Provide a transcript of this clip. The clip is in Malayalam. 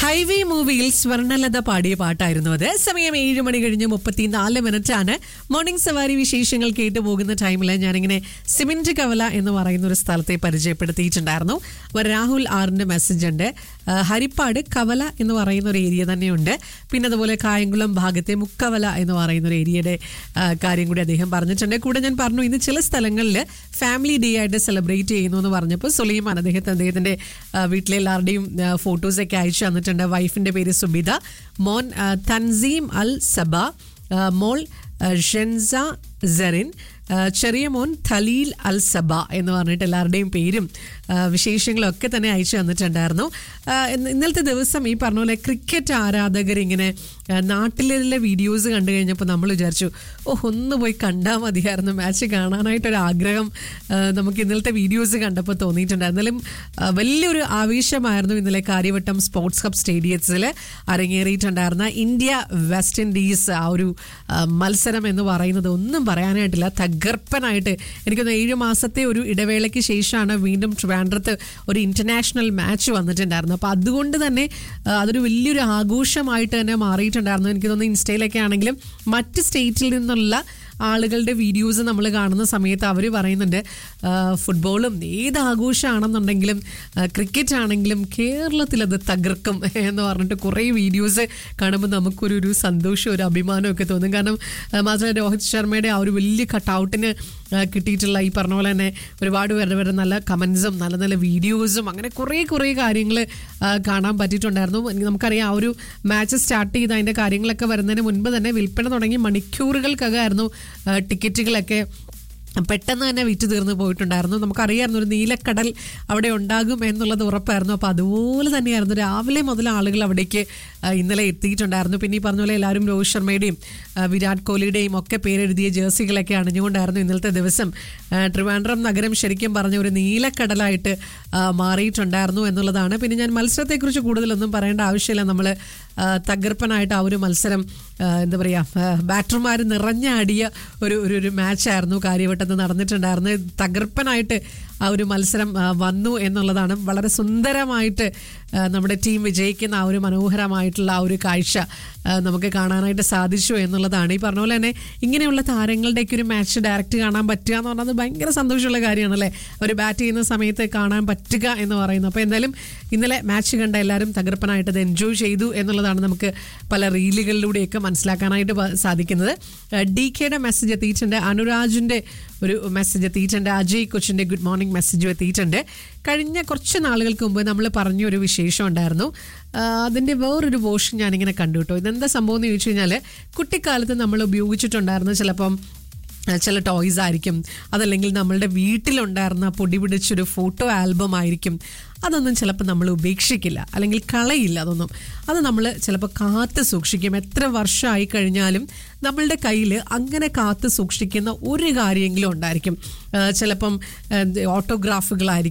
ഹൈവേ മൂവിയിൽ സ്വർണലത പാടിയ പാട്ടായിരുന്നു അത് സമയം ഏഴ് മണി കഴിഞ്ഞ് മുപ്പത്തിനാല് മിനിറ്റ് ആണ് മോർണിംഗ് സവാരി വിശേഷങ്ങൾ കേട്ടു പോകുന്ന ടൈമിൽ ഞാനിങ്ങനെ സിമെന്റ് കവല എന്ന് പറയുന്ന ഒരു സ്ഥലത്തെ പരിചയപ്പെടുത്തിയിട്ടുണ്ടായിരുന്നു അപ്പോൾ രാഹുൽ ആറിന്റെ മെസ്സേജ് ഉണ്ട് ആ, ഹരിപ്പാട് കവല എന്ന് പറയുന്ന ഒരു ഏരിയ തന്നെയുണ്ട് പിന്നെ അതുപോലെ കായംകുളം ഭാഗത്തെ മുക്കവല എന്ന് പറയുന്ന ഒരു ഏരിയയുടെ ആ, കാര്യം കൂടി അദ്ദേഹം പറഞ്ഞിട്ടുണ്ട് കൂടെ ഞാൻ പറഞ്ഞു ഇന്ന് ചില സ്ഥലങ്ങളിൽ ഫാമിലി ഡേ ആയിട്ട് സെലിബ്രേറ്റ് ചെയ്യുന്നു എന്ന് പറഞ്ഞപ്പോൾ സുലൈമാൻ അദ്ദേഹത്തെ അദ്ദേഹത്തിന്റെ ആ, വീട്ടിലെ എല്ലാവരുടെയും ഫോട്ടോസൊക്കെ അയച്ചു തന്നിട്ടുണ്ട് വൈഫിന്റെ പേര് സുബിത മോൻ ആ, തൻസീം അൽ സബ ആ, മോൾ ആ, ഷെൻസ സെറിൻ ആ, ചെറിയ മോൻ ഖലീൽ അൽ സബ എന്ന് പറഞ്ഞിട്ട് എല്ലാവരുടെയും പേരും ആ, വിശേഷങ്ങളും ഒക്കെ തന്നെ അയച്ചു തന്നിട്ടുണ്ടായിരുന്നു ആ, ഇന്ന് ഇന്നലത്തെ ദിവസം ഈ പറഞ്ഞ പോലെ ക്രിക്കറ്റ് ആരാധകർ ഇങ്ങനെ ആ, നാട്ടിലെ വീഡിയോസ് കണ്ടു കഴിഞ്ഞപ്പോൾ നമ്മൾ വിചാരിച്ചു ഓ ഒന്ന് പോയി കണ്ടാൽ മതിയായിരുന്നു മാച്ച് കാണാനായിട്ടൊരു ആഗ്രഹം ആ, നമുക്ക് ഇന്നലത്തെ വീഡിയോസ് കണ്ടപ്പോൾ തോന്നിയിട്ടുണ്ട് എന്നാലും ആ, വലിയൊരു ആവേശമായിരുന്നു ഇന്നലെ കാര്യവട്ടം സ്പോർട്സ് ഹബ് സ്റ്റേഡിയത്തിൽ അരങ്ങേറിയിട്ടുണ്ടായിരുന്ന ഇന്ത്യ വെസ്റ്റ് ഇൻഡീസ് ആ ഒരു ആ, മത്സരം എന്ന് പറയുന്നത് ഒന്നും പറയാനായിട്ടില്ല തകർപ്പനായിട്ട് എനിക്കൊന്ന് ഏഴ് മാസത്തെ ഒരു ഇടവേളയ്ക്ക് ശേഷമാണ് വീണ്ടും ട്രിവാൻഡ്രത്ത് ഒരു ഇന്റർനാഷണൽ മാച്ച് വന്നിട്ടുണ്ടായിരുന്നു അപ്പോൾ അതുകൊണ്ട് തന്നെ ആ, അതൊരു വലിയൊരു ആഘോഷമായിട്ട് തന്നെ മാറിയിട്ടുണ്ടായിരുന്നു എനിക്ക് തോന്നുന്നു ഇൻസ്റ്റയിലൊക്കെ ആണെങ്കിലും മറ്റ് സ്റ്റേറ്റിൽ നിന്നുള്ള ആളുകളുടെ വീഡിയോസ് നമ്മൾ കാണുന്ന സമയത്ത് അവർ പറയുന്നുണ്ട് ആ, ഫുട്ബോളും ഏത് ആഘോഷമാണെന്നുണ്ടെങ്കിലും ആ, ക്രിക്കറ്റ് ആണെങ്കിലും കേരളത്തിൽ അത് തകർക്കും എന്ന് പറഞ്ഞിട്ട് കുറേ വീഡിയോസ് കാണുമ്പോൾ നമുക്കൊരു ഒരു സന്തോഷം ഒരു അഭിമാനം ഒക്കെ തോന്നും കാരണം ആ, മാത്രമല്ല രോഹിത് ശർമ്മയുടെ ആ ഒരു വലിയ കട്ടൗട്ടിന് കിട്ടിയിട്ടുള്ള ഈ പറഞ്ഞ പോലെ തന്നെ ഒരുപാട് പേരുടെ പേരുടെ നല്ല കമൻസും നല്ല നല്ല വീഡിയോസും അങ്ങനെ കുറേ കുറേ കാര്യങ്ങൾ കാണാൻ പറ്റിയിട്ടുണ്ടായിരുന്നു എനിക്ക് നമുക്കറിയാം ആ ഒരു മാച്ച് സ്റ്റാർട്ട് ചെയ്ത് അതിൻ്റെ കാര്യങ്ങളൊക്കെ വരുന്നതിന് മുൻപ് തന്നെ വിൽപ്പന തുടങ്ങി മണിക്കൂറുകൾക്കകമായിരുന്നു ആ, ടിക്കറ്റുകളൊക്കെ പെട്ടെന്ന് തന്നെ വിറ്റ് തീർന്നു പോയിട്ടുണ്ടായിരുന്നു നമുക്കറിയായിരുന്നു ഒരു നീലക്കടൽ അവിടെ ഉണ്ടാകും എന്നുള്ളത് ഉറപ്പായിരുന്നു അപ്പോൾ അതുപോലെ തന്നെയായിരുന്നു രാവിലെ മുതൽ ആളുകൾ അവിടേക്ക് ആ, ഇന്നലെ എത്തിയിട്ടുണ്ടായിരുന്നു പിന്നെ ഈ പറഞ്ഞ പോലെ എല്ലാവരും രോഹിത് ശർമ്മയുടെയും ആ, വിരാട് കോഹ്ലിയുടെയും ഒക്കെ പേരെഴുതിയ ജേഴ്സികളൊക്കെ അണിഞ്ഞുകൊണ്ടായിരുന്നു ഇന്നലത്തെ ദിവസം ആ, ട്രിവാൻഡ്രം നഗരം ശരിക്കും പറഞ്ഞ ഒരു നീലക്കടലായിട്ട് ആ, മാറിയിട്ടുണ്ടായിരുന്നു എന്നുള്ളതാണ് പിന്നെ ഞാൻ മത്സരത്തെക്കുറിച്ച് കൂടുതലൊന്നും പറയേണ്ട ആവശ്യമില്ല നമ്മൾ തകർപ്പനായിട്ട് ആ ഒരു മത്സരം ആ, എന്താ പറയുക ബാറ്റർമാർ നിറഞ്ഞാടിയ ഒരു ഒരു ഒരു മാച്ചായിരുന്നു കാര്യവട്ടത്ത് നടന്നിട്ടുണ്ടായിരുന്നത് തകർപ്പനായിട്ട് ആ ഒരു മത്സരം ആ, വന്നു എന്നുള്ളതാണ് വളരെ സുന്ദരമായിട്ട് ആ, നമ്മുടെ ടീം വിജയിക്കുന്ന ആ ഒരു മനോഹരമായിട്ടുള്ള ആ ഒരു കാഴ്ച ആ, നമുക്ക് കാണാനായിട്ട് സാധിച്ചു എന്നുള്ളതാണ് ഈ പറഞ്ഞ പോലെ തന്നെ ഇങ്ങനെയുള്ള താരങ്ങളുടെയൊക്കെ ഒരു മാച്ച് ഡയറക്റ്റ് കാണാൻ പറ്റുക എന്ന് പറഞ്ഞാൽ അത് ഭയങ്കര സന്തോഷമുള്ള കാര്യമാണല്ലേ അവർ ബാറ്റ് ചെയ്യുന്ന സമയത്ത് കാണാൻ പറ്റുക എന്ന് പറയുന്നു അപ്പോൾ എന്തായാലും ഇന്നലെ മാച്ച് കണ്ട എല്ലാവരും തകർപ്പനായിട്ട് അത് എൻജോയ് ചെയ്തു എന്നുള്ളതാണ് നമുക്ക് പല റീലുകളിലൂടെയൊക്കെ മനസ്സിലാക്കാനായിട്ട് പ- സാധിക്കുന്നത് ഡി കെയുടെ മെസ്സേജ് എത്തിയിട്ടുണ്ട് അനുരാജിൻ്റെ ഒരു മെസ്സേജ് എത്തിയിട്ടുണ്ട് അജയ് കൊച്ചിൻ്റെ ഗുഡ് മോർണിംഗ് മെസ്സേജ് എത്തിയിട്ടുണ്ട് കഴിഞ്ഞ കുറച്ച് നാളുകൾക്ക് മുമ്പ് നമ്മൾ പറഞ്ഞൊരു വിശേഷം ഉണ്ടായിരുന്നു ആ, അതിൻ്റെ വേറൊരു പോഷൻ ഞാനിങ്ങനെ കണ്ടു കേട്ടോ ഇതെന്താ സംഭവം എന്ന് ചോദിച്ചു കഴിഞ്ഞാൽ കുട്ടിക്കാലത്ത് നമ്മൾ ഉപയോഗിച്ചിട്ടുണ്ടായിരുന്നു ചിലപ്പം ആ, ചില ടോയ്സ് ആയിരിക്കും അതല്ലെങ്കിൽ നമ്മളുടെ വീട്ടിലുണ്ടായിരുന്ന പൊടി പിടിച്ചൊരു ഫോട്ടോ ആൽബം ആയിരിക്കും അതൊന്നും ചിലപ്പോൾ നമ്മൾ ഉപേക്ഷിക്കില്ല അല്ലെങ്കിൽ കളയില്ല അതൊന്നും അത് നമ്മൾ ചിലപ്പോൾ കാത്ത് സൂക്ഷിക്കും എത്ര വർഷമായി കഴിഞ്ഞാലും നമ്മളുടെ കയ്യിൽ അങ്ങനെ കാത്ത് സൂക്ഷിക്കുന്ന ഒരു കാര്യമെങ്കിലും ഉണ്ടായിരിക്കും ആ, ചിലപ്പം ഓട്ടോഗ്രാഫുകളായിരിക്കും